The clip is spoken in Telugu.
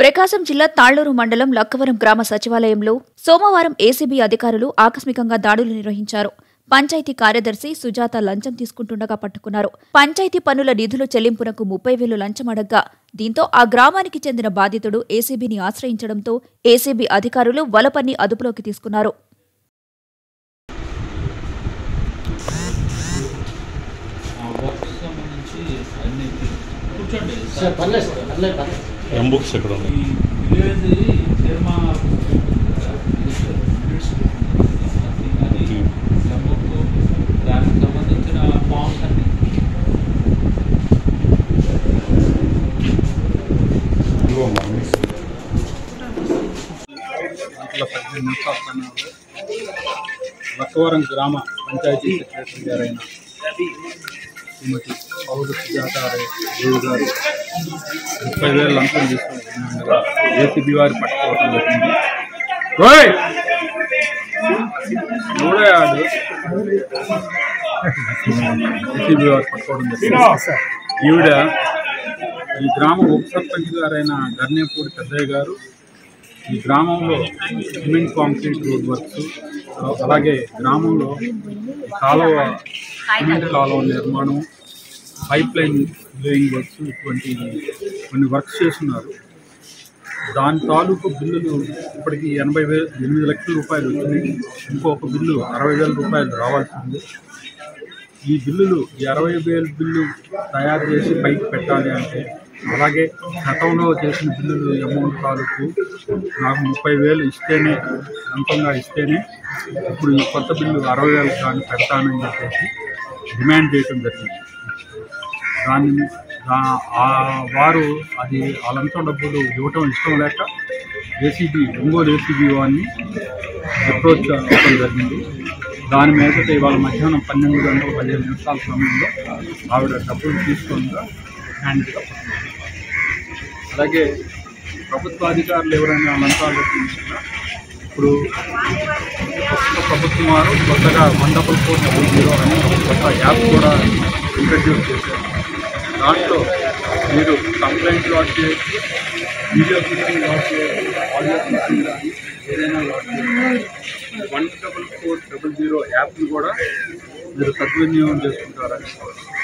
ప్రకాశం జిల్లా తాళ్లూరు మండలం లక్కవరం గ్రామ సచివాలయంలో సోమవారం ఏసీబీ అధికారులు ఆకస్మికంగా దాడులు నిర్వహించారు పంచాయతీ కార్యదర్శి సుజాత లంచం తీసుకుంటుండగా పట్టుకున్నారు పంచాయతీ పన్నుల నిధుల చెల్లింపునకు ముప్పై వేలు లంచం అడగ్గా దీంతో ఆ గ్రామానికి చెందిన బాధితుడు ఏసీబీని ఆశ్రయించడంతో ఏసీబీ అధికారులు వలపన్ని అదుపులోకి తీసుకున్నారు ఆ బాక్స్ సంబంధించి అన్ని కూర్చోండి సార్ పర్లేదు సార్ పర్లేదు పర్లేదు ఎం బుక్స్ ఎక్కడ ఈ ఉన్నాయి విలేజ్ నిర్మా అది ఎమ్ముకు దానికి సంబంధించిన ఫామ్స్ అన్ని గంటల పద్దెనిమిది నిమిషాల సమయంలో లక్కవరం గ్రామ పంచాయతీ సెక్రటరీ గారైన శ్రీమతి పౌరు సుజాతారే దేవి గారు ముప్పై వేల లంచం తీసుకుంటున్నగా ఏసీబీ వారి పట్టుకోవడం జరిగింది ఓయ్! ఎవడే ఆడు ఏసీబీ వారు పట్టుకోవడం జరిగింది ఈవిడ ఈ గ్రామ ఉప సర్పంచ్ గారైన గర్నేపూడి పెద్దయ్య గారు ఈ గ్రామంలో సిమెంట్ కాంక్రీట్ రోడ్ వర్క్స్ అలాగే గ్రామంలో ఈ కాలువ సిమెంట్ కాలువ నిర్మాణం పైప్ లైన్ లేయింగ్ వర్క్స్ ఇటువంటి కొన్ని వర్క్స్ చేస్తున్నారు దాని తాలూకు బిల్లులు ఇప్పటికి ఎనభై వేలు ఎనిమిది లక్షల రూపాయలు వచ్చినాయి ఇంకొక బిల్లు అరవై వేల రూపాయలు రావాల్సి ఉంది ఈ బిల్లులు ఈ అరవై వేల బిల్లు తయారు చేసి పైకి పెట్టాలి అంటే అలాగే గతంలో చేసిన బిల్లులు అమౌంట్ తాలూకు నాకు ముప్పై వేలు ఇస్తేనే అంతంగా ఇస్తేనే ఇప్పుడు ఈ కొత్త బిల్లు అరవై వేలు కానీ పెడతానని చెప్పేసి డిమాండ్ చేయడం జరిగింది దాన్ని దా- ఆ వారు అది వాళ్ళంతా డబ్బులు ఇవ్వటం ఇష్టం లేక ఏసీబీ ఒంగోలు ఏసీబీ వారిని అప్రోచ్ అవ్వడం జరిగింది దాని మీదట ఇవాళ మధ్యాహ్నం పన్నెండు గంటల పదిహేను నిమిషాల సమయంలో ఆవిడ డబ్బులు తీసుకుందా హ్యాండ్ అలాగే ప్రభుత్వ అధికారులు ఎవరైనా లంచాలు తీసుకున్నా ఇప్పుడు ప్రస్తుత ప్రభుత్వం వారు కొత్తగా one double four double zero అని ఒక కొత్త యాప్ కూడా ఇంట్రడ్యూస్ చేశారు దాంట్లో మీరు కంప్లైంట్ లాట్ చేయొచ్చు వీడియో క్లిప్పింగ్ లాట్ చేయొచ్చు ఆడియో క్లిప్పింగ్ కానీ ఏదైనా లాట్ చేయొచ్చు one double four double zero యాప్ని కూడా మీరు సద్వినియోగం చేసుకుంటారని